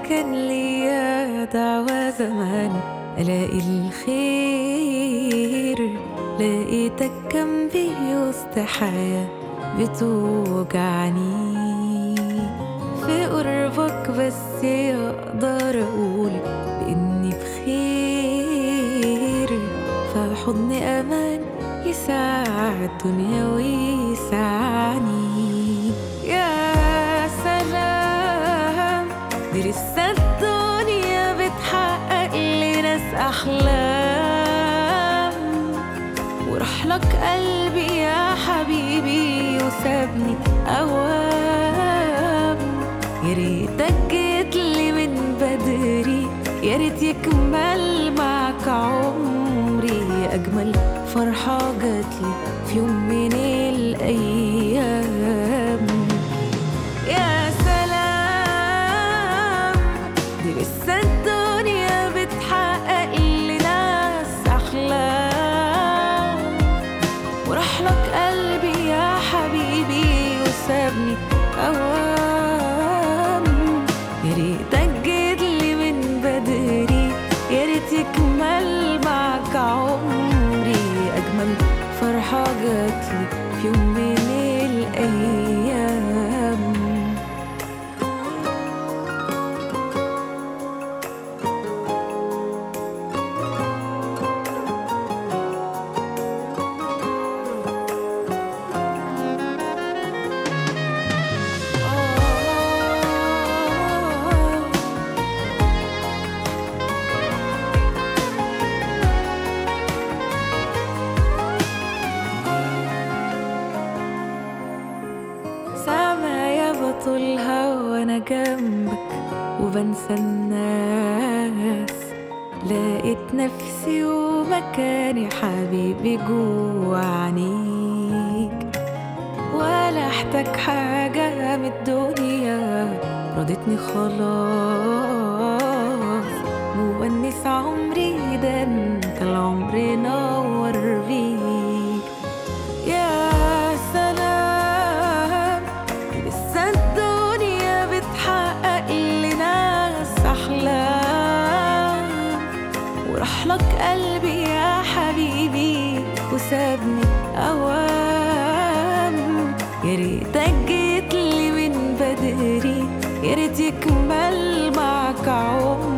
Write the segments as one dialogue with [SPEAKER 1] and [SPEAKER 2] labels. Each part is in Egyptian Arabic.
[SPEAKER 1] كان ليا دعوة زمان ألاقي الخير لقيتك جنبي وسط حياة بتوجعني في قربك بس أقدر أقول بإني بخير في حضن أمان يساعد الدنيا ويسعني يا سلام دي لسه الدنيا بتحقق لناس أحلام وراح لك قلبي يا حبيبي وسابني أوام يا ريتك جيت لي من بدري يا ريت يكمل معك عمري أجمل فرحة جاتلي في يوم من الأيام يا سلام دي لسه الدنيا بتحقق لناس أحلام وراح لك قلبي يا حبيبي وسابني أوام يا ريتك جيت لي من بدري يا ريت يكمل معك عمري أجمل فرحة جاتلي في يوم من الأيام آه سما يا بطولها وانا جنبك وبنسى الناس لقيت نفسي ومكاني حبيبي جوا عينيك ولا احتاج حاجة من الدنيا رضيتني خلاص مونس عمري ده انت العمر نور بيك يا سلام لسه الدنيا بتحقق لناس أحلام وراح لك قلبي يا حبيبي وسابني أوام يا ريتك جيت لي من بدري يا ريت يكمل معك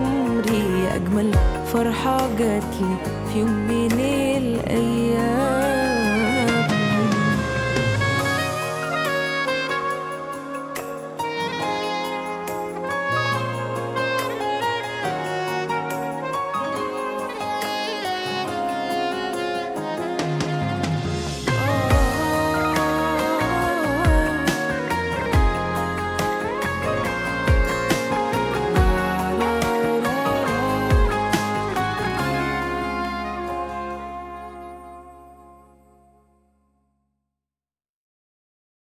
[SPEAKER 1] عمري أجمل فرحة جاتلي في يوم من الأيام